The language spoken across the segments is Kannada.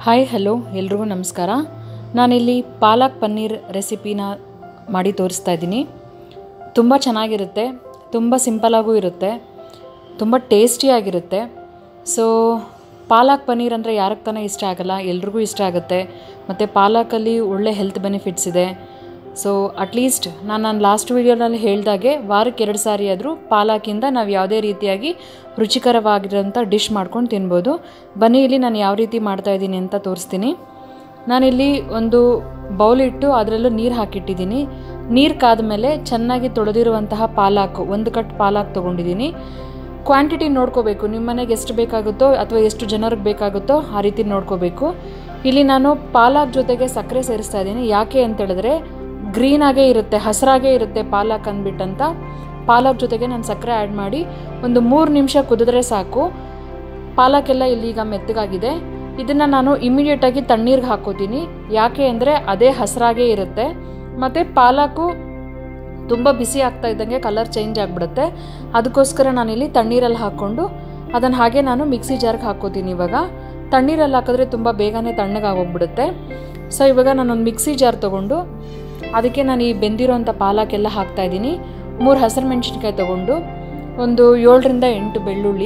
ಹಾಯ್ ಹಲೋ ಎಲ್ರಿಗೂ ನಮಸ್ಕಾರ ನಾನಿಲ್ಲಿ ಪಾಲಕ್ ಪನ್ನೀರ್ ರೆಸಿಪಿನ ಮಾಡಿ ತೋರಿಸ್ತಾ ಇದ್ದೀನಿ ತುಂಬ ಚೆನ್ನಾಗಿರುತ್ತೆ ತುಂಬ ಸಿಂಪಲಾಗೂ ಇರುತ್ತೆ ತುಂಬ ಟೇಸ್ಟಿಯಾಗಿರುತ್ತೆ ಸೊ ಪಾಲಕ್ ಪನ್ನೀರ್ ಅಂದರೆ ಯಾರಿಗೆ ತಾನೇ ಇಷ್ಟ ಆಗಲ್ಲ ಎಲ್ರಿಗೂ ಇಷ್ಟ ಆಗುತ್ತೆ ಮತ್ತು ಪಾಲಕಲ್ಲಿ ಒಳ್ಳೆ ಹೆಲ್ತ್ ಬೆನಿಫಿಟ್ಸ್ ಇದೆ ಸೊ ಅಟ್ಲೀಸ್ಟ್ ನಾನು ನಾನು ಲಾಸ್ಟ್ ವೀಡಿಯೋನಲ್ಲಿ ಹೇಳ್ದಾಗೆ ವಾರಕ್ಕೆ ಎರಡು ಸಾರಿ ಆದರೂ ಪಾಲಕಿಂದ ನಾವು ಯಾವುದೇ ರೀತಿಯಾಗಿ ರುಚಿಕರವಾಗಿರೋಂಥ ಡಿಶ್ ಮಾಡ್ಕೊಂಡು ತಿನ್ಬೋದು ಬನ್ನಿ ಇಲ್ಲಿ ನಾನು ಯಾವ ರೀತಿ ಮಾಡ್ತಾಯಿದ್ದೀನಿ ಅಂತ ತೋರಿಸ್ತೀನಿ ನಾನಿಲ್ಲಿ ಒಂದು ಬೌಲ್ ಇಟ್ಟು ಅದರಲ್ಲೂ ನೀರು ಹಾಕಿಟ್ಟಿದ್ದೀನಿ ನೀರು ಕಾದ್ಮೇಲೆ ಚೆನ್ನಾಗಿ ತೊಳೆದಿರುವಂತಹ ಪಾಲಾಕ್ ಒಂದು ಕಟ್ ಪಾಲಾಕ್ ತೊಗೊಂಡಿದ್ದೀನಿ ಕ್ವಾಂಟಿಟಿ ನೋಡ್ಕೋಬೇಕು ನಿಮ್ಮ ಮನೆಗೆ ಎಷ್ಟು ಬೇಕಾಗುತ್ತೋ ಅಥವಾ ಎಷ್ಟು ಜನರಿಗೆ ಬೇಕಾಗುತ್ತೋ ಆ ರೀತಿ ನೋಡ್ಕೋಬೇಕು ಇಲ್ಲಿ ನಾನು ಪಾಲಾಕ್ ಜೊತೆಗೆ ಸಕ್ಕರೆ ಸೇರಿಸ್ತಾ ಇದ್ದೀನಿ ಯಾಕೆ ಅಂತ ಹೇಳಿದ್ರೆ ಗ್ರೀನಾಗೇ ಇರುತ್ತೆ ಹಸಿರಾಗೇ ಇರುತ್ತೆ ಪಾಲಾಕ್ ಅಂದ್ಬಿಟ್ಟಂತ ಪಾಲಕ್ ಜೊತೆಗೆ ನಾನು ಸಕ್ಕರೆ ಆ್ಯಡ್ ಮಾಡಿ ಒಂದು ಮೂರು ನಿಮಿಷ ಕುದಿದ್ರೆ ಸಾಕು ಪಾಲಕ್ಕೆಲ್ಲ ಇಲ್ಲೀಗ ಮೆತ್ತಗಾಗಿದೆ ಇದನ್ನು ನಾನು ಇಮಿಡಿಯೇಟಾಗಿ ತಣ್ಣೀರಿಗೆ ಹಾಕೋತೀನಿ ಯಾಕೆ ಅಂದರೆ ಅದೇ ಹಸಿರಾಗೇ ಇರುತ್ತೆ ಮತ್ತು ಪಾಲಕು ತುಂಬ ಬಿಸಿ ಆಗ್ತಾ ಇದ್ದಂಗೆ ಕಲರ್ ಚೇಂಜ್ ಆಗಿಬಿಡುತ್ತೆ ಅದಕ್ಕೋಸ್ಕರ ನಾನಿಲ್ಲಿ ತಣ್ಣೀರಲ್ಲಿ ಹಾಕ್ಕೊಂಡು ಅದನ್ನು ಹಾಗೆ ನಾನು ಮಿಕ್ಸಿ ಜಾರ್ಗೆ ಹಾಕೋತೀನಿ ಇವಾಗ ತಣ್ಣೀರಲ್ಲಿ ಹಾಕಿದ್ರೆ ತುಂಬ ಬೇಗನೆ ತಣ್ಣಗಾಗೋಗ್ಬಿಡುತ್ತೆ ಸೊ ಇವಾಗ ನಾನೊಂದು ಮಿಕ್ಸಿ ಜಾರ್ ತೊಗೊಂಡು ಅದಕ್ಕೆ ನಾನು ಈ ಬೆಂದಿರೋಂಥ ಪಾಲಕ್ಕೆಲ್ಲ ಹಾಕ್ತಾಯಿದ್ದೀನಿ ಮೂರು ಹಸಿರು ಮೆಣಸಿನ್ಕಾಯಿ ತೊಗೊಂಡು ಒಂದು ಏಳರಿಂದ ಎಂಟು ಬೆಳ್ಳುಳ್ಳಿ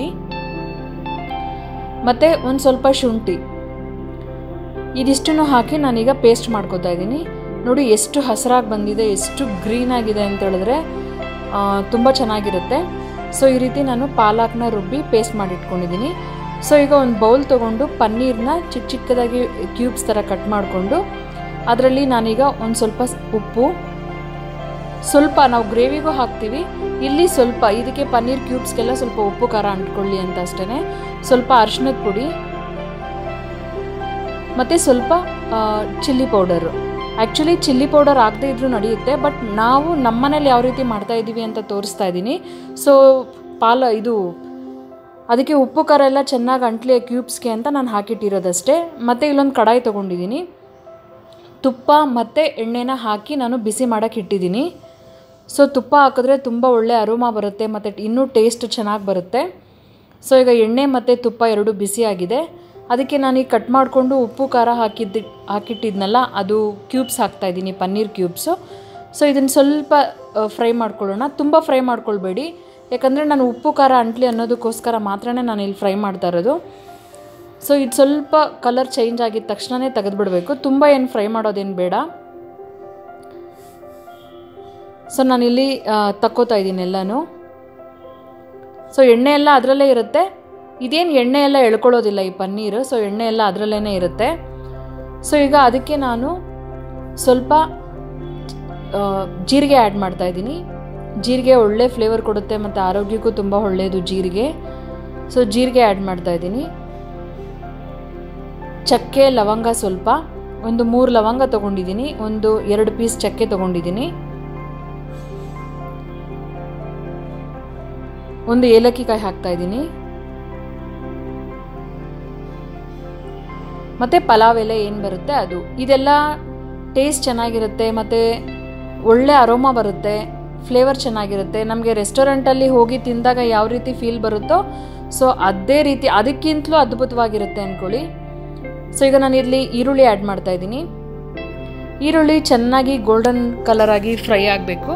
ಮತ್ತು ಒಂದು ಸ್ವಲ್ಪ ಶುಂಠಿ ಇದಿಷ್ಟನ್ನು ಹಾಕಿ ನಾನೀಗ ಪೇಸ್ಟ್ ಮಾಡ್ಕೋತಾ ಇದ್ದೀನಿ ನೋಡಿ ಎಷ್ಟು ಹಸಿರಾಗಿ ಬಂದಿದೆ ಎಷ್ಟು ಗ್ರೀನ್ ಆಗಿದೆ ಅಂತ ಹೇಳಿದ್ರೆ ತುಂಬ ಚೆನ್ನಾಗಿರುತ್ತೆ ಸೊ ಈ ರೀತಿ ನಾನು ಪಾಲಕ್ನ ರುಬ್ಬಿ ಪೇಸ್ಟ್ ಮಾಡಿ ಇಟ್ಕೊಂಡಿದ್ದೀನಿ ಸೊ ಈಗ ಒಂದು ಬೌಲ್ ತೊಗೊಂಡು ಪನ್ನೀರ್ನ ಚಿಕ್ಕ ಚಿಕ್ಕದಾಗಿ ಕ್ಯೂಬ್ಸ್ ಥರ ಕಟ್ ಮಾಡಿಕೊಂಡು ಅದರಲ್ಲಿ ನಾನೀಗ ಒಂದು ಸ್ವಲ್ಪ ಉಪ್ಪು ಸ್ವಲ್ಪ ನಾವು ಗ್ರೇವಿಗೂ ಹಾಕ್ತೀವಿ ಇಲ್ಲಿ ಸ್ವಲ್ಪ ಇದಕ್ಕೆ ಪನ್ನೀರ್ ಕ್ಯೂಬ್ಸ್ಗೆಲ್ಲ ಸ್ವಲ್ಪ ಉಪ್ಪು ಖಾರ ಅಂಟ್ಕೊಳ್ಳಿ ಅಂತ ಅಷ್ಟೇ ಸ್ವಲ್ಪ ಅರಿಶಿನದ ಪುಡಿ ಮತ್ತು ಸ್ವಲ್ಪ chilli powder actually chilli powder ಆಗದೇ ಇದ್ರೂ ನಡೆಯುತ್ತೆ ಬಟ್ ನಾವು ನಮ್ಮನೇಲಿ ಯಾವ ರೀತಿ ಮಾಡ್ತಾ ಇದ್ದೀವಿ ಅಂತ ತೋರಿಸ್ತಾ ಇದ್ದೀನಿ ಸೊ ಪಾಲ ಇದು ಅದಕ್ಕೆ ಉಪ್ಪು ಖಾರ ಎಲ್ಲ ಚೆನ್ನಾಗಿ ಅಂಟ್ಲಿ ಕ್ಯೂಬ್ಸ್ಗೆ ಅಂತ ನಾನು ಹಾಕಿಟ್ಟಿರೋದಷ್ಟೇ ಮತ್ತು ಇಲ್ಲೊಂದು ಕಡಾಯಿ ತೊಗೊಂಡಿದ್ದೀನಿ ತುಪ್ಪ ಮತ್ತು ಎಣ್ಣೆನ ಹಾಕಿ ನಾನು ಬಿಸಿ ಮಾಡೋಕ್ಕೆ ಇಟ್ಟಿದ್ದೀನಿ ಸೊ ತುಪ್ಪ ಹಾಕಿದ್ರೆ ತುಂಬ ಒಳ್ಳೆ ಅರೋಮ ಬರುತ್ತೆ ಮತ್ತು ಇನ್ನೂ ಟೇಸ್ಟ್ ಚೆನ್ನಾಗಿ ಬರುತ್ತೆ ಸೊ ಈಗ ಎಣ್ಣೆ ಮತ್ತು ತುಪ್ಪ ಎರಡು ಬಿಸಿಯಾಗಿದೆ ಅದಕ್ಕೆ ನಾನು ಈಗ ಕಟ್ ಮಾಡಿಕೊಂಡು ಉಪ್ಪು ಖಾರ ಹಾಕಿದ್ದು ಹಾಕಿಟ್ಟಿದ್ನಲ್ಲ ಅದು ಕ್ಯೂಬ್ಸ್ ಹಾಕ್ತಾಯಿದ್ದೀನಿ ಪನ್ನೀರ್ ಕ್ಯೂಬ್ಸು ಸೊ ಇದನ್ನು ಸ್ವಲ್ಪ ಫ್ರೈ ಮಾಡ್ಕೊಳ್ಳೋಣ ತುಂಬ ಫ್ರೈ ಮಾಡ್ಕೊಳ್ಬೇಡಿ ಯಾಕಂದರೆ ನಾನು ಉಪ್ಪು ಖಾರ ಅಂಟ್ಲಿ ಅನ್ನೋದಕ್ಕೋಸ್ಕರ ಮಾತ್ರ ನಾನು ಇಲ್ಲಿ ಫ್ರೈ ಮಾಡ್ತಾ ಇರೋದು ಸೊ ಇದು ಸ್ವಲ್ಪ ಕಲರ್ ಚೇಂಜ್ ಆಗಿದ ತಕ್ಷಣವೇ ತೆಗೆದುಬಿಡಬೇಕು ತುಂಬ ಏನು ಫ್ರೈ ಮಾಡೋದೇನು ಬೇಡ ಸೊ ನಾನಿಲ್ಲಿ ತಕ್ಕೋತಾ ಇದ್ದೀನಿ ಎಲ್ಲನೂ ಸೊ ಎಣ್ಣೆ ಎಲ್ಲ ಅದರಲ್ಲೇ ಇರುತ್ತೆ ಇದೇನು ಎಣ್ಣೆ ಎಲ್ಲ ಎಳ್ಕೊಳ್ಳೋದಿಲ್ಲ ಈ ಪನ್ನೀರು ಸೊ ಎಣ್ಣೆ ಎಲ್ಲ ಅದರಲ್ಲೇ ಇರುತ್ತೆ ಸೊ ಈಗ ಅದಕ್ಕೆ ನಾನು ಸ್ವಲ್ಪ ಜೀರಿಗೆ ಆ್ಯಡ್ ಮಾಡ್ತಾ ಇದ್ದೀನಿ ಜೀರಿಗೆ ಒಳ್ಳೆ ಫ್ಲೇವರ್ ಕೊಡುತ್ತೆ ಮತ್ತು ಆರೋಗ್ಯಕ್ಕೂ ತುಂಬ ಒಳ್ಳೆಯದು ಜೀರಿಗೆ ಸೊ ಜೀರಿಗೆ ಆ್ಯಡ್ ಮಾಡ್ತಾ ಇದ್ದೀನಿ ಚಕ್ಕೆ ಲವಂಗ ಸ್ವಲ್ಪ ಒಂದು ಮೂರು ಲವಂಗ ತೊಗೊಂಡಿದ್ದೀನಿ ಒಂದು ಎರಡು ಪೀಸ್ ಚಕ್ಕೆ ತೊಗೊಂಡಿದ್ದೀನಿ ಒಂದು ಏಲಕ್ಕಿ ಕಾಯಿ ಹಾಕ್ತಾ ಇದ್ದೀನಿ ಮತ್ತು ಪಲಾವ್ ಎಲೆ ಏನು ಬರುತ್ತೆ ಅದು ಇದೆಲ್ಲ ಟೇಸ್ಟ್ ಚೆನ್ನಾಗಿರುತ್ತೆ ಮತ್ತು ಒಳ್ಳೆ ಅರೋಮ ಬರುತ್ತೆ ಫ್ಲೇವರ್ ಚೆನ್ನಾಗಿರುತ್ತೆ ನಮಗೆ ರೆಸ್ಟೋರೆಂಟಲ್ಲಿ ಹೋಗಿ ತಿಂದಾಗ ಯಾವ ರೀತಿ ಫೀಲ್ ಬರುತ್ತೋ ಸೊ ಅದೇ ರೀತಿ ಅದಕ್ಕಿಂತಲೂ ಅದ್ಭುತವಾಗಿರುತ್ತೆ ಅಂದ್ಕೊಳ್ಳಿ ಸೊ ಈಗ ನಾನು ಇಲ್ಲಿ ಈರುಳ್ಳಿ ಆ್ಯಡ್ ಮಾಡ್ತಾ ಇದ್ದೀನಿ ಈರುಳ್ಳಿ ಚೆನ್ನಾಗಿ ಗೋಲ್ಡನ್ ಕಲರ್ ಆಗಿ ಫ್ರೈ ಆಗಬೇಕು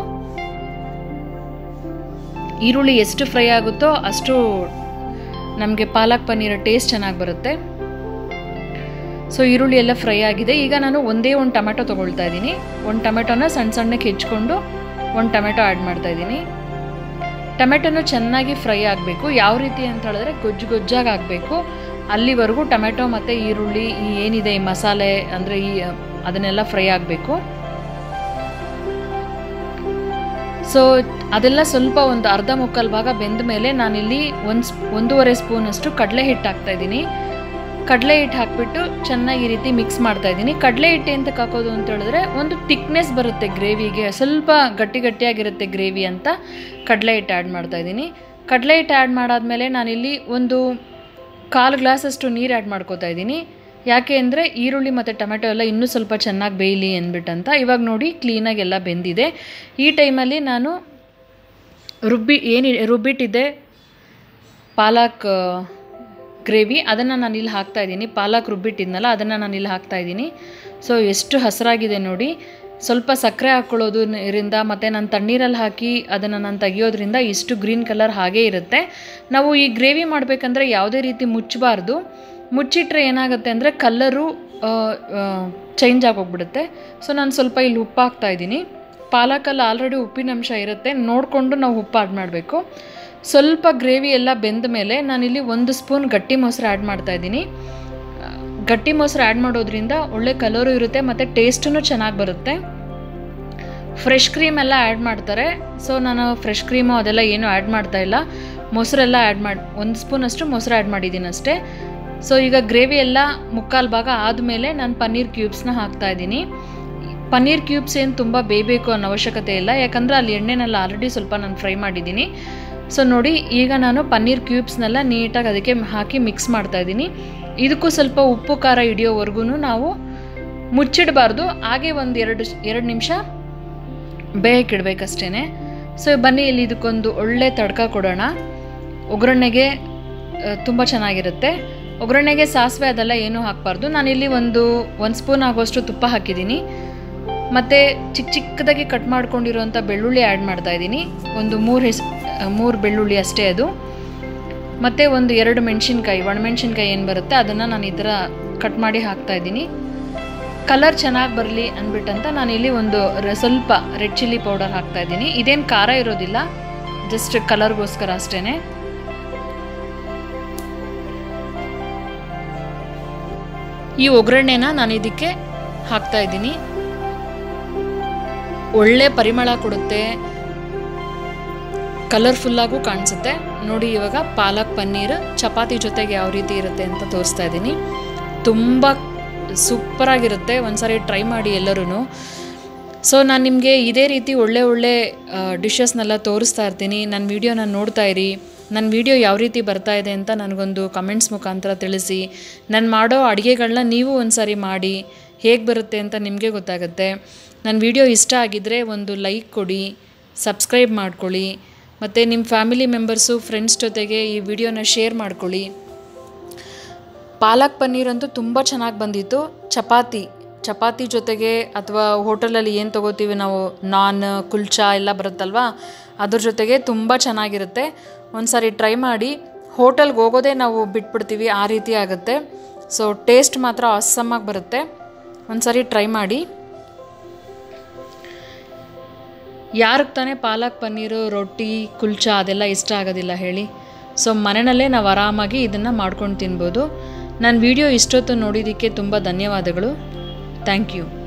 ಈರುಳ್ಳಿ ಎಷ್ಟು ಫ್ರೈ ಆಗುತ್ತೋ ಅಷ್ಟು ನಮಗೆ ಪಾಲಕ್ ಪನ್ನೀರ್ ಟೇಸ್ಟ್ ಚೆನ್ನಾಗಿ ಬರುತ್ತೆ ಸೊ ಈರುಳ್ಳಿ ಎಲ್ಲ ಫ್ರೈ ಆಗಿದೆ ಈಗ ನಾನು ಒಂದೇ ಒಂದು ಟೊಮೆಟೊ ತೊಗೊಳ್ತಾ ಇದ್ದೀನಿ ಒಂದು ಟೊಮೆಟೊನ ಸಣ್ಣ ಸಣ್ಣಕ್ಕೆ ಹೆಚ್ಕೊಂಡು ಒಂದು ಟೊಮೆಟೊ ಆ್ಯಡ್ ಮಾಡ್ತಾ ಇದ್ದೀನಿ ಟೊಮೆಟೊನು ಚೆನ್ನಾಗಿ ಫ್ರೈ ಆಗಬೇಕು ಯಾವ ರೀತಿ ಅಂತ ಹೇಳಿದ್ರೆ ಗೊಜ್ಜು ಗೊಜ್ಜಾಗಿ ಆಗಬೇಕು ಅಲ್ಲಿವರೆಗೂ ಟೊಮೆಟೊ ಮತ್ತು ಈರುಳ್ಳಿ ಈ ಏನಿದೆ ಈ ಮಸಾಲೆ ಅಂದರೆ ಈ ಅದನ್ನೆಲ್ಲ ಫ್ರೈ ಆಗಬೇಕು ಸೊ ಅದೆಲ್ಲ ಸ್ವಲ್ಪ ಒಂದು ಅರ್ಧ ಮುಕ್ಕಾಲು ಭಾಗ ಬೆಂದ ಮೇಲೆ ನಾನಿಲ್ಲಿ ಒಂದು ಸ್ಪ್ ಒಂದೂವರೆ ಸ್ಪೂನಷ್ಟು ಕಡಲೆ ಹಿಟ್ಟು ಹಾಕ್ತಾ ಇದ್ದೀನಿ ಕಡಲೆ ಹಿಟ್ಟು ಹಾಕ್ಬಿಟ್ಟು ಚೆನ್ನಾಗಿ ಈ ರೀತಿ ಮಿಕ್ಸ್ ಮಾಡ್ತಾ ಇದ್ದೀನಿ ಕಡಲೆ ಹಿಟ್ಟು ಎಂತಕ್ಕೆ ಹಾಕೋದು ಅಂತ ಹೇಳಿದ್ರೆ ಒಂದು ತಿಕ್ನೆಸ್ ಬರುತ್ತೆ ಗ್ರೇವಿಗೆ ಸ್ವಲ್ಪ ಗಟ್ಟಿ ಗಟ್ಟಿಯಾಗಿರುತ್ತೆ ಗ್ರೇವಿ ಅಂತ ಕಡಲೆ ಹಿಟ್ಟು ಆ್ಯಡ್ ಮಾಡ್ತಾ ಇದ್ದೀನಿ ಕಡಲೆ ಹಿಟ್ಟು ಆ್ಯಡ್ ಮಾಡಾದಮೇಲೆ ನಾನಿಲ್ಲಿ ಒಂದು ಕಾಲು ಗ್ಲಾಸಷ್ಟು ನೀರು ಆ್ಯಡ್ ಮಾಡ್ಕೋತಾ ಇದ್ದೀನಿ ಯಾಕೆ ಅಂದರೆ ಈರುಳ್ಳಿ ಮತ್ತು ಟೊಮೆಟೊ ಎಲ್ಲ ಇನ್ನೂ ಸ್ವಲ್ಪ ಚೆನ್ನಾಗಿ ಬೇಯಲಿ ಅಂದ್ಬಿಟ್ಟಂತ ಇವಾಗ ನೋಡಿ ಕ್ಲೀನಾಗಿ ಎಲ್ಲ ಬೆಂದಿದೆ ಈ ಟೈಮಲ್ಲಿ ನಾನು ರುಬ್ಬಿ ಏನು ರುಬ್ಬಿಟ್ಟಿದ್ದೆ ಪಾಲಕ್ ಗ್ರೇವಿ ಅದನ್ನು ನಾನು ಇಲ್ಲಿ ಹಾಕ್ತಾ ಇದ್ದೀನಿ ಪಾಲಕ್ ರುಬ್ಬಿಟ್ಟಿದ್ನಲ್ಲ ಅದನ್ನು ನಾನು ಇಲ್ಲಿ ಹಾಕ್ತಾ ಇದ್ದೀನಿ ಸೊ ಎಷ್ಟು ಹಸಿರಾಗಿದೆ ನೋಡಿ ಸ್ವಲ್ಪ ಸಕ್ಕರೆ ಹಾಕ್ಕೊಳ್ಳೋದ್ರಿಂದ ಮತ್ತು ನಾನು ತಣ್ಣೀರಲ್ಲಿ ಹಾಕಿ ಅದನ್ನು ನಾನು ತೆಗಿಯೋದ್ರಿಂದ ಇಷ್ಟು ಗ್ರೀನ್ ಕಲರ್ ಹಾಗೇ ಇರುತ್ತೆ ನಾವು ಈ ಗ್ರೇವಿ ಮಾಡಬೇಕಂದ್ರೆ ಯಾವುದೇ ರೀತಿ ಮುಚ್ಚಬಾರ್ದು ಮುಚ್ಚಿಟ್ರೆ ಏನಾಗುತ್ತೆ ಅಂದರೆ ಕಲ್ಲರು ಚೇಂಜ್ ಆಗೋಗ್ಬಿಡುತ್ತೆ ಸೊ ನಾನು ಸ್ವಲ್ಪ ಇಲ್ಲಿ ಉಪ್ಪು ಹಾಕ್ತಾ ಇದ್ದೀನಿ ಪಾಲಕಲ್ಲಿ ಆಲ್ರೆಡಿ ಉಪ್ಪಿನ ಅಂಶ ಇರುತ್ತೆ ನೋಡಿಕೊಂಡು ನಾವು ಉಪ್ಪು ಆ್ಯಡ್ ಮಾಡಬೇಕು ಸ್ವಲ್ಪ ಗ್ರೇವಿ ಎಲ್ಲ ಬೆಂದ ಮೇಲೆ ನಾನಿಲ್ಲಿ ಒಂದು ಸ್ಪೂನ್ ಗಟ್ಟಿ ಮೊಸರು ಆ್ಯಡ್ ಮಾಡ್ತಾ ಇದ್ದೀನಿ ಗಟ್ಟಿ ಮೊಸರು ಆ್ಯಡ್ ಮಾಡೋದ್ರಿಂದ ಒಳ್ಳೆ ಕಲರು ಇರುತ್ತೆ ಮತ್ತು ಟೇಸ್ಟೂ ಚೆನ್ನಾಗಿ ಬರುತ್ತೆ ಫ್ರೆಶ್ ಕ್ರೀಮ್ ಎಲ್ಲ ಆ್ಯಡ್ ಮಾಡ್ತಾರೆ ಸೊ ನಾನು ಫ್ರೆಶ್ ಕ್ರೀಮು ಅದೆಲ್ಲ ಏನೂ ಆ್ಯಡ್ ಮಾಡ್ತಾ ಇಲ್ಲ ಮೊಸರೆಲ್ಲ ಆ್ಯಡ್ ಮಾಡಿ ಒಂದು ಸ್ಪೂನಷ್ಟು ಮೊಸರು ಆ್ಯಡ್ ಮಾಡಿದ್ದೀನಿ ಅಷ್ಟೇ ಸೊ ಈಗ ಗ್ರೇವಿ ಎಲ್ಲ ಮುಕ್ಕಾಲು ಭಾಗ ಆದಮೇಲೆ ನಾನು ಪನ್ನೀರ್ ಕ್ಯೂಬ್ಸ್ನ ಹಾಕ್ತಾ ಇದ್ದೀನಿ ಪನ್ನೀರ್ ಕ್ಯೂಬ್ಸ್ ಏನು ತುಂಬ ಬೇಯಬೇಕು ಅನ್ನೋ ಅವಶ್ಯಕತೆ ಇಲ್ಲ ಯಾಕಂದರೆ ಅಲ್ಲಿ ಎಣ್ಣೆನೆಲ್ಲ ಆಲ್ರೆಡಿ ಸ್ವಲ್ಪ ನಾನು ಫ್ರೈ ಮಾಡಿದ್ದೀನಿ ಸೊ ನೋಡಿ ಈಗ ನಾನು ಪನ್ನೀರ್ ಕ್ಯೂಬ್ಸ್ನೆಲ್ಲ ನೀಟಾಗಿ ಅದಕ್ಕೆ ಹಾಕಿ ಮಿಕ್ಸ್ ಮಾಡ್ತಾ ಇದ್ದೀನಿ ಇದಕ್ಕೂ ಸ್ವಲ್ಪ ಉಪ್ಪು ಖಾರ ಹಿಡಿಯೋವರೆಗೂ ನಾವು ಮುಚ್ಚಿಡಬಾರ್ದು ಹಾಗೆ ಒಂದು ಎರಡು ಎರಡು ನಿಮಿಷ ಬೇಯಕ್ಕಿಡ್ಬೇಕಷ್ಟೇ ಸೊ ಬನ್ನಿ ಇಲ್ಲಿ ಇದಕ್ಕೊಂದು ಒಳ್ಳೆ ತಡ್ಕ ಕೊಡೋಣ ಒಗ್ಗರಣೆಗೆ ತುಂಬ ಚೆನ್ನಾಗಿರುತ್ತೆ ಒಗ್ಗರಣೆಗೆ ಸಾಸಿವೆ ಅದೆಲ್ಲ ಏನೂ ಹಾಕಬಾರ್ದು ನಾನಿಲ್ಲಿ ಒಂದು ಒಂದು ಸ್ಪೂನ್ ಆಗೋಷ್ಟು ತುಪ್ಪ ಹಾಕಿದ್ದೀನಿ ಮತ್ತು ಚಿಕ್ಕ ಚಿಕ್ಕದಾಗಿ ಕಟ್ ಮಾಡ್ಕೊಂಡಿರೋಂಥ ಬೆಳ್ಳುಳ್ಳಿ ಆ್ಯಡ್ ಮಾಡ್ತಾ ಇದ್ದೀನಿ ಒಂದು ಮೂರು ಹೆಸ್ ಮೂರು ಬೆಳ್ಳುಳ್ಳಿ ಅಷ್ಟೇ ಅದು ಮತ್ತು ಒಂದು ಎರಡು ಮೆಣಸಿನ್ಕಾಯಿ ಒಣಮೆಣ್ಸಿನ್ಕಾಯಿ ಏನು ಬರುತ್ತೆ ಅದನ್ನು ನಾನು ಈ ಥರ ಕಟ್ ಮಾಡಿ ಹಾಕ್ತಾ ಇದ್ದೀನಿ ಕಲರ್ ಚೆನ್ನಾಗಿ ಬರಲಿ ಅಂದ್ಬಿಟ್ಟಂತ ನಾನಿಲ್ಲಿ ಒಂದು ರ- ಸ್ವಲ್ಪ ರೆಡ್ ಚಿಲ್ಲಿ ಪೌಡರ್ ಹಾಕ್ತಾ ಇದ್ದೀನಿ ಇದೇನು ಖಾರ ಇರೋದಿಲ್ಲ ಜಸ್ಟ್ ಕಲರ್ಗೋಸ್ಕರ ಅಷ್ಟೇ ಈ ಒಗ್ಗರಣೆನ ನಾನು ಇದಕ್ಕೆ ಹಾಕ್ತಾ ಇದ್ದೀನಿ ಒಳ್ಳೆ ಪರಿಮಳ ಕೊಡುತ್ತೆ ಕಲರ್ಫುಲ್ಲಾಗೂ ಕಾಣಿಸುತ್ತೆ ನೋಡಿ ಇವಾಗ ಪಾಲಕ್ ಪನ್ನೀರ್ ಚಪಾತಿ ಜೊತೆಗೆ ಯಾವ ರೀತಿ ಇರುತ್ತೆ ಅಂತ ತೋರಿಸ್ತಾ ಇದ್ದೀನಿ ತುಂಬ ಸೂಪರಾಗಿರುತ್ತೆ ಒಂದ್ಸರಿ ಟ್ರೈ ಮಾಡಿ ಎಲ್ಲರೂ ಸೊ ನಾನು ನಿಮಗೆ ಇದೇ ರೀತಿ ಒಳ್ಳೆ ಒಳ್ಳೆ ಡಿಶಸ್ನೆಲ್ಲ ತೋರಿಸ್ತಾ ಇರ್ತೀನಿ ನನ್ನ ವೀಡಿಯೋನ ನೋಡ್ತಾ ಇರಿ ನನ್ನ ವೀಡಿಯೋ ಯಾವ ರೀತಿ ಬರ್ತಾ ಇದೆ ಅಂತ ನನಗೊಂದು ಕಮೆಂಟ್ಸ್ ಮುಖಾಂತರ ತಿಳಿಸಿ ನಾನು ಮಾಡೋ ಅಡುಗೆಗಳನ್ನ ನೀವು ಒಂದು ಸಾರಿ ಮಾಡಿ ಹೇಗೆ ಬರುತ್ತೆ ಅಂತ ನಿಮಗೆ ಗೊತ್ತಾಗುತ್ತೆ ನನ್ನ ವೀಡಿಯೋ ಇಷ್ಟ ಆಗಿದ್ದರೆ ಒಂದು ಲೈಕ್ ಕೊಡಿ ಸಬ್ಸ್ಕ್ರೈಬ್ ಮಾಡ್ಕೊಳ್ಳಿ ಮತ್ತು ನಿಮ್ಮ ಫ್ಯಾಮಿಲಿ ಮೆಂಬರ್ಸು ಫ್ರೆಂಡ್ಸ್ ಜೊತೆಗೆ ಈ ವಿಡಿಯೋನ ಶೇರ್ ಮಾಡ್ಕೊಳ್ಳಿ ಪಾಲಕ್ ಪನ್ನೀರ್ ಅಂತೂ ತುಂಬ ಚೆನ್ನಾಗಿ ಬಂದಿತ್ತು ಚಪಾತಿ ಚಪಾತಿ ಜೊತೆಗೆ ಅಥವಾ ಹೋಟೆಲಲ್ಲಿ ಏನು ತೊಗೋತೀವಿ ನಾವು ನಾನ್ ಕುಲ್ಚಾ ಎಲ್ಲ ಬರುತ್ತಲ್ವಾ ಅದ್ರ ಜೊತೆಗೆ ತುಂಬ ಚೆನ್ನಾಗಿರುತ್ತೆ ಒಂದು ಸಾರಿ ಟ್ರೈ ಮಾಡಿ ಹೋಟೆಲ್ಗೆ ಹೋಗೋದೇ ನಾವು ಬಿಟ್ಬಿಡ್ತೀವಿ ಆ ರೀತಿ ಆಗುತ್ತೆ ಸೊ ಟೇಸ್ಟ್ ಮಾತ್ರ ಆಸಮ್ಮಾಗಿ ಬರುತ್ತೆ ಒಂದು ಸಾರಿ ಟ್ರೈ ಮಾಡಿ ಯಾರಿಗೆ ತಾನೇ ಪಾಲಕ್ ಪನ್ನೀರು ರೊಟ್ಟಿ ಕುಲ್ಚಾ ಅದೆಲ್ಲ ಇಷ್ಟ ಆಗೋದಿಲ್ಲ ಹೇಳಿ ಸೊ ಮನೆಯಲ್ಲೇ ನಾವು ಆರಾಮಾಗಿ ಇದನ್ನು ಮಾಡ್ಕೊಂಡು ತಿನ್ಬೋದು ನನ್ನ ವಿಡಿಯೋ ಇಷ್ಟೊತ್ತು ನೋಡಿದ್ದಕ್ಕೆ ತುಂಬ ಧನ್ಯವಾದಗಳು ಥ್ಯಾಂಕ್ ಯು